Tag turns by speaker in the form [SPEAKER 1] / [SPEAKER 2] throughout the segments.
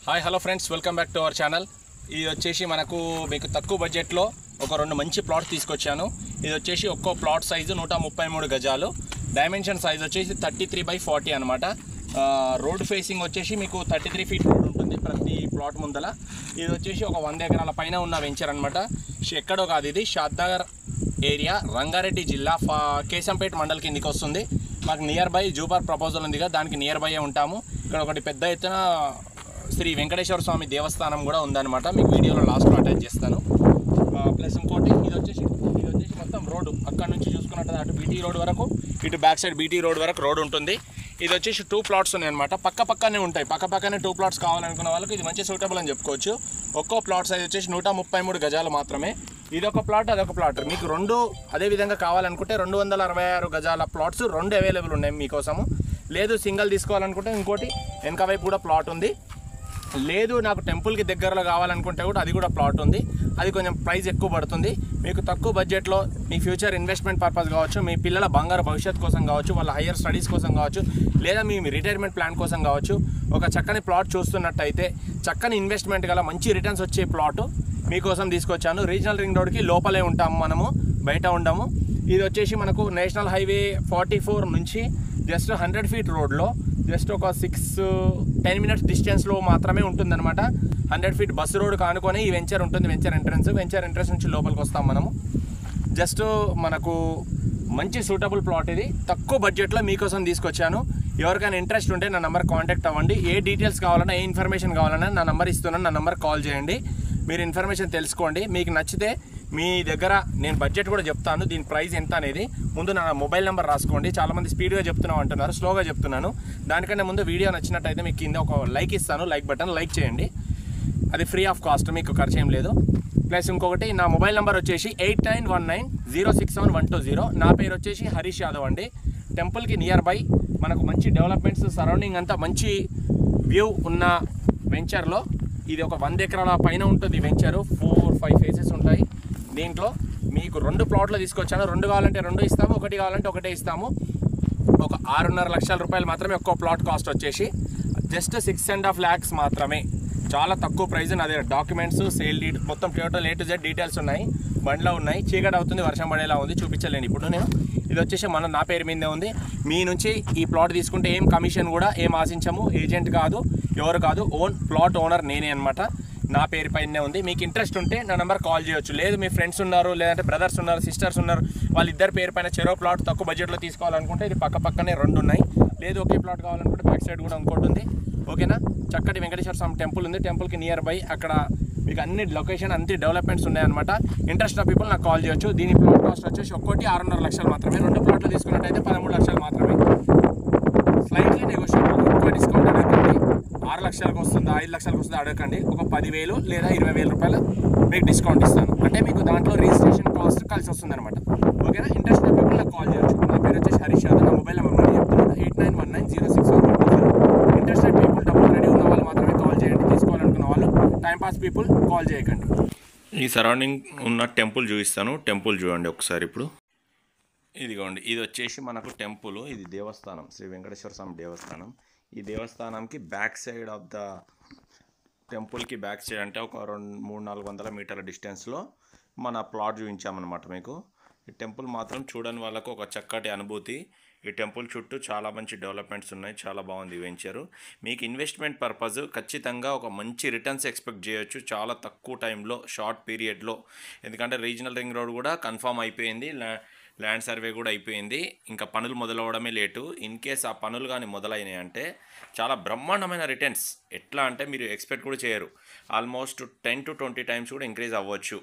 [SPEAKER 1] hi hello friends welcome back to our channel ఇది వచ్చేసి మనకు మీకు తక్కువ బడ్జెట్లో ఒక రెండు మంచి ప్లాట్ తీసుకొచ్చాను ఇది వచ్చేసి ఒక్కో ప్లాట్ సైజు నూట ముప్పై మూడు గజాలు డైమెన్షన్ సైజ్ వచ్చేసి థర్టీ త్రీ బై ఫార్టీ అనమాట రోడ్ ఫేసింగ్ వచ్చేసి మీకు థర్టీ త్రీ ఫీట్ రోడ్ ఉంటుంది ప్రతి ప్లాట్ ముందల ఇది వచ్చేసి ఒక వంద ఎకరాల పైన ఉన్న వెంచర్ అనమాట ఎక్కడో కాదు ఇది షాద్నగర్ ఏరియా రంగారెడ్డి జిల్లా ఫా కేశంపేట మండల్ కిందికి వస్తుంది మాకు నియర్ బై జూపార్ ప్రపోజల్ ఉంది కదా దానికి నియర్ బై ఉంటాము ఇక్కడ ఒకటి పెద్ద ఎత్తున శ్రీ వెంకటేశ్వర స్వామి దేవస్థానం కూడా ఉందన్నమాట మీకు వీడియోలో లాస్ట్లో అటాచ్ చేస్తాను ప్లస్ ఇంకోటి ఇది వచ్చేసి ఇది వచ్చేసి మొత్తం రోడ్డు అక్కడ నుంచి చూసుకున్నట్టు అటు బీటీ రోడ్ వరకు ఇటు బ్యాక్ సైడ్ బీటీ రోడ్ వరకు రోడ్ ఉంటుంది ఇది వచ్చేసి టూ ప్లాట్స్ ఉన్నాయి అనమాట పక్క పక్కనే ఉంటాయి పక్క పక్కనే టూ ప్లాట్స్ కావాలనుకున్న వాళ్ళకి ఇది మంచి సూటబుల్ అని చెప్పుకోవచ్చు ఒక్కో ప్లాట్ సైజ్ వచ్చేసి నూట ముప్పై మూడు గజాలు మాత్రమే ఇది ఒక ప్లాట్ అదొక ప్లాట్ మీకు రెండు అదే విధంగా కావాలనుకుంటే రెండు వందల అరవై ఆరు గజాల ప్లాట్స్ రెండు అవైలబుల్ ఉన్నాయి మీకోసము లేదు సింగిల్ తీసుకోవాలనుకుంటే ఇంకోటి వెనక వైపు కూడా ప్లాట్ ఉంది లేదు నాకు టెంపుల్కి దగ్గరలో కావాలనుకుంటే కూడా అది కూడా ప్లాట్ ఉంది అది కొంచెం ప్రైస్ ఎక్కువ పడుతుంది మీకు తక్కువ బడ్జెట్లో మీ ఫ్యూచర్ ఇన్వెస్ట్మెంట్ పర్పస్ కావచ్చు మీ పిల్లల బంగారు భవిష్యత్ కోసం కావచ్చు వాళ్ళ హయ్యర్ స్టడీస్ కోసం కావచ్చు లేదా మీ రిటైర్మెంట్ ప్లాన్ కోసం కావచ్చు ఒక చక్కని ప్లాట్ చూస్తున్నట్టయితే చక్కని ఇన్వెస్ట్మెంట్ గల మంచి రిటర్న్స్ వచ్చే ప్లాట్ మీకోసం తీసుకొచ్చాను రీజనల్ రింగ్ రోడ్కి లోపలే ఉంటాము మనము బయట ఉండము ఇది వచ్చేసి మనకు నేషనల్ హైవే ఫార్టీ ఫోర్ నుంచి జస్ట్ హండ్రెడ్ ఫీట్ రోడ్లో జస్ట్ ఒక సిక్స్ టెన్ మినిట్స్ డిస్టెన్స్లో మాత్రమే ఉంటుందన్నమాట హండ్రెడ్ ఫీట్ బస్సు రోడ్ కానుకొని ఈ వెంచర్ ఉంటుంది వెంచర్ ఎంట్రన్స్ వెంచర్ ఎంట్రన్స్ నుంచి లోపలికి వస్తాం మనము జస్ట్ మనకు మంచి సూటబుల్ ప్లాట్ ఇది తక్కువ బడ్జెట్లో మీకోసం తీసుకొచ్చాను ఎవరికైనా ఇంట్రెస్ట్ ఉంటే నా నెంబర్ కాంటాక్ట్ అవ్వండి ఏ డీటెయిల్స్ కావాలన్నా ఏ ఇన్ఫర్మేషన్ కావాలన్నా నా నెంబర్ ఇస్తున్నాను నా నెంబర్ కాల్ చేయండి మీరు ఇన్ఫర్మేషన్ తెలుసుకోండి మీకు నచ్చితే మీ దగ్గర నేను బడ్జెట్ కూడా చెప్తాను దీని ప్రైస్ ఎంత అనేది ముందు నా మొబైల్ నెంబర్ రాసుకోండి చాలామంది స్పీడ్గా చెప్తున్నాం అంటున్నారు స్లోగా చెప్తున్నాను దానికంటే ముందు వీడియో నచ్చినట్టయితే మీకు కింద ఒక లైక్ ఇస్తాను లైక్ బటన్ లైక్ చేయండి అది ఫ్రీ ఆఫ్ కాస్ట్ మీకు ఖర్చు ఏం లేదు ప్లస్ ఇంకొకటి నా మొబైల్ నెంబర్ వచ్చేసి eight nine one nine zero six seven one two zero నా పేరు వచ్చేసి హరీష్ యాదవ్ అండి టెంపుల్కి నియర్ బై మనకు మంచి డెవలప్మెంట్స్ సరౌండింగ్ అంతా మంచి వ్యూ ఉన్న వెంచర్లో ఇది ఒక వంద ఎకరాల పైన ఉంటుంది వెంచరు ఫోర్ ఫైవ్ ఫేసెస్ ఉంటాయి దీంట్లో మీకు రెండు ప్లాట్లు తీసుకొచ్చాను రెండు కావాలంటే రెండు ఇస్తాము ఒకటి కావాలంటే ఒకటే ఇస్తాము ఒక ఆరున్నర లక్షల రూపాయలు మాత్రమే ఒక్కో ప్లాట్ కాస్ట్ వచ్చేసి just six and half lakhs మాత్రమే చాలా తక్కువ ప్రైస్ నా దగ్గర డాక్యుమెంట్స్ సేల్ డీట్ మొత్తం total A to Z details ఉన్నాయి బండ్లో ఉన్నాయి చీకటి అవుతుంది వర్షం పడేలా ఉంది చూపించలేను ఇప్పుడు నేను ఇది వచ్చేసి మన నా పేరు మీదే ఉంది మీ నుంచి ఈ ప్లాట్ తీసుకుంటే ఏం కమిషన్ కూడా ఏం ఆశించము ఏజెంట్ కాదు ఎవరు కాదు ఓన్ ప్లాట్ ఓనర్ నేనే అనమాట నా పేరు పైనే ఉంది మీకు ఇంట్రెస్ట్ ఉంటే నా నెంబర్ కాల్ చేయొచ్చు లేదు మీ ఫ్రెండ్స్ ఉన్నారు లేదంటే బ్రదర్స్ ఉన్నారు సిస్టర్స్ ఉన్నారు వాళ్ళిద్దరి పేరు పైన చెరో ప్లాట్ తక్కువ బడ్జెట్లో తీసుకోవాలనుకుంటే ఇది పక్క పక్కనే రెండు ఉన్నాయి లేదు ఒకే ప్లాట్ కావాలనుకుంటే బ్యాక్ సైడ్ కూడా ఇంకోటి ఉంది ఓకేనా చక్కటి వెంకటేశ్వర స్వామి టెంపుల్ ఉంది టెంపుల్కి నియర్ బై అక్కడ మీకు అన్ని లొకేషన్ అన్ని డెవలప్మెంట్స్ ఉన్నాయన్నమాట ఇంట్రెస్ట్ ఉన్న పీపుల్ నాకు కాల్ చేయొచ్చు దీని ప్లాట్ కాస్ట్ వచ్చేసి ఒక్కోటి ఆరున్నర లక్షలు మాత్రమే రెండు ప్లాట్లు తీసుకున్నట్టయితే పదమూడు లక్షలు మాత్రమే స్లైట్లీ నెగోషియబుల్ ఎక్కువ డిస్కౌంట్ అడగండి ఆరు లక్షలకు వస్తుందా ఐదు లక్షలకు వస్తుందా అడగండి ఒక పదివేలు లేదా ఇరవై వేల రూపాయలు మీకు డిస్కౌంట్ ఇస్తాను అంటే మీకు దాంట్లో రిజిస్ట్రేషన్ కాస్ట్ కలిసి వస్తుంది అనమాట ఓకేనా ఇంట్రెస్ట్ ఉన్న పీపుల్ నాకు కాల్ చేయొచ్చు నా పేరు వచ్చేసి హరీష్ యాదవ్ నా మొబైల్ నెంబర్ మళ్ళీ చెప్తున్నాను eight nine one nine zero six one interested people డబ్బులు రెడీ ఉన్న వాళ్ళు మాత్రమే కాల్ చేయండి తీసుకోవాలనుకున్న వాళ్ళు టైం పాస్ పీపుల్ కాల్ చేయకండి
[SPEAKER 2] ఈ సరౌండింగ్ ఉన్న టెంపుల్ చూపిస్తాను టెంపుల్ చూడండి ఒకసారి ఇప్పుడు
[SPEAKER 1] ఇదిగోండి ఇది వచ్చేసి మనకు టెంపుల్ ఇది దేవస్థానం శ్రీ వెంకటేశ్వర స్వామి దేవస్థానం ఈ దేవస్థానంకి బ్యాక్ సైడ్ ఆఫ్ ద టెంపుల్కి బ్యాక్ సైడ్ అంటే ఒక రెండు మూడు నాలుగు వందల మీటర్ల డిస్టెన్స్లో మన ప్లాట్ చూపించామన్నమాట మీకు ఈ టెంపుల్ మాత్రం చూడని వాళ్ళకు ఒక చక్కటి అనుభూతి ఈ టెంపుల్ చుట్టూ చాలా మంచి డెవలప్మెంట్స్ ఉన్నాయి చాలా బాగుంది వెంచరు మీకు ఇన్వెస్ట్మెంట్ పర్పస్ ఖచ్చితంగా ఒక మంచి రిటర్న్స్ ఎక్స్పెక్ట్ చేయొచ్చు చాలా తక్కువ టైంలో షార్ట్ పీరియడ్లో ఎందుకంటే రీజనల్ రింగ్ రోడ్ కూడా కన్ఫామ్ అయిపోయింది ల్యా ల్యాండ్ సర్వే కూడా అయిపోయింది ఇంకా పనులు మొదలవడమే లేటు ఇన్ కేస్ ఆ పనులు కానీ మొదలైనాయి అంటే చాలా బ్రహ్మాండమైన రిటర్న్స్ ఎట్లా అంటే మీరు ఎక్స్పెక్ట్ కూడా చేయరు almost ten to twenty times కూడా ఇంక్రీజ్ అవ్వచ్చు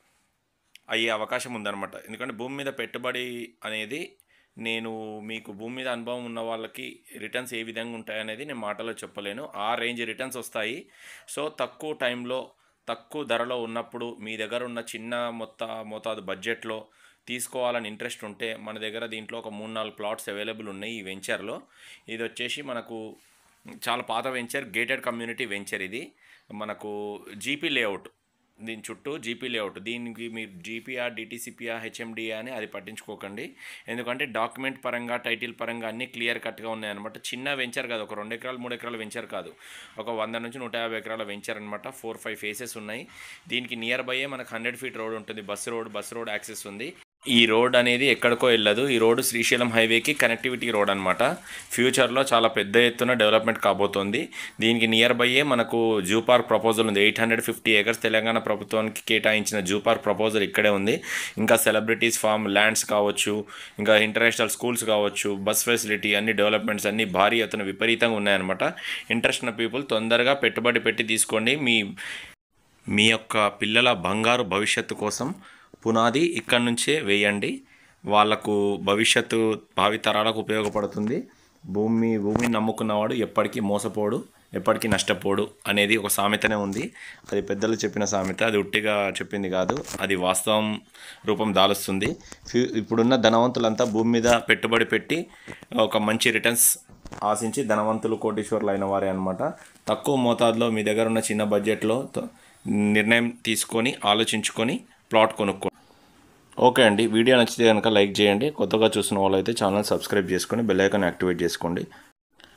[SPEAKER 1] అయ్యే అవకాశం ఉందన్నమాట ఎందుకంటే భూమి మీద పెట్టుబడి అనేది నేను మీకు భూమి మీద అనుభవం ఉన్న వాళ్ళకి రిటర్న్స్ ఏ విధంగా ఉంటాయనేది నేను మాటలో చెప్పలేను ఆ రేంజ్ రిటర్న్స్ వస్తాయి సో తక్కువ టైంలో తక్కువ ధరలో ఉన్నప్పుడు మీ దగ్గర ఉన్న చిన్న మొత్త మోతాదు బడ్జెట్లో తీసుకోవాలని ఇంట్రెస్ట్ ఉంటే మన దగ్గర దీంట్లో ఒక మూడు నాలుగు ప్లాట్స్ అవైలబుల్ ఉన్నాయి ఈ వెంచర్లో ఇది వచ్చేసి మనకు చాలా పాత వెంచర్ గేటెడ్ కమ్యూనిటీ వెంచర్ ఇది మనకు జీపీ లేఅవుట్
[SPEAKER 2] దీని చుట్టూ జీపీ లేఅవుట్ దీనికి మీరు జీపీఆర్ డిటీసీపీఆర్ హెచ్ఎండిఆర్ అని అది పట్టించుకోకండి ఎందుకంటే డాక్యుమెంట్ పరంగా టైటిల్ పరంగా అన్నీ క్లియర్ కట్గా ఉన్నాయన్నమాట చిన్న వెంచర్ కాదు ఒక రెండు ఎకరాలు మూడు ఎకరాల వెంచర్ కాదు ఒక వంద నుంచి నూట యాభై ఎకరాల వెంచర్ అనమాట ఫోర్ ఫైవ్ ఫేసెస్ ఉన్నాయి దీనికి నియర్ బైయే మనకు హండ్రెడ్ ఫీట్ రోడ్ ఉంటుంది bus road bus road access ఉంది ఈ రోడ్ అనేది ఎక్కడికో వెళ్ళదు ఈ రోడ్ శ్రీశైలం హైవేకి కనెక్టివిటీ రోడ్ అనమాట ఫ్యూచర్లో చాలా పెద్ద ఎత్తున డెవలప్మెంట్ కాబోతోంది దీనికి నియర్ బైయే మనకు జూ పార్క్ ప్రపోజల్ ఉంది eight hundred fifty acres Telangana ప్రభుత్వానికి కేటాయించిన జూ పార్క్ ప్రపోజల్ ఇక్కడే ఉంది ఇంకా సెలబ్రిటీస్ ఫామ్ ల్యాండ్స్ కావచ్చు ఇంకా ఇంటర్నేషనల్ స్కూల్స్ కావచ్చు బస్ ఫెసిలిటీ అన్ని డెవలప్మెంట్స్ అన్ని భారీ ఎత్తున విపరీతంగా ఉన్నాయన్నమాట ఇంట్రెస్ట్ ఉన్న పీపుల్ తొందరగా పెట్టుబడి పెట్టి తీసుకోండి మీ మీ యొక్క పిల్లల బంగారు భవిష్యత్తు కోసం పునాది ఇక్కడి నుంచే వేయండి వాళ్ళకు భవిష్యత్తు భావితరాలకు ఉపయోగపడుతుంది భూమి భూమిని నమ్ముకున్నవాడు ఎప్పటికీ మోసపోడు ఎప్పటికీ నష్టపోడు అనేది ఒక సామెతనే ఉంది అది పెద్దలు చెప్పిన సామెత అది ఉట్టిగా చెప్పింది కాదు అది వాస్తవం రూపం దాలుస్తుంది ఫ్యూ ఇప్పుడున్న ధనవంతులంతా భూమి మీద పెట్టుబడి పెట్టి ఒక మంచి రిటర్న్స్ ఆశించి ధనవంతులు కోటీశ్వర్లు అయిన వారే అనమాట తక్కువ మోతాదులో మీ దగ్గర ఉన్న చిన్న బడ్జెట్లో త- నిర్ణయం తీసుకొని ఆలోచించుకొని ప్లాట్ కొనుక్కో ఓకే అండి వీడియో నచ్చితే కనుక లైక్ చేయండి కొత్తగా చూసిన వాళ్ళైతే ఛానల్ సబ్స్క్రైబ్ చేసుకొని బెల్ ఐకాన్ యాక్టివేట్ చేసుకోండి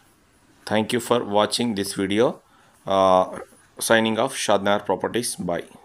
[SPEAKER 2] thank you for watching this video signing off Shadnagar properties bye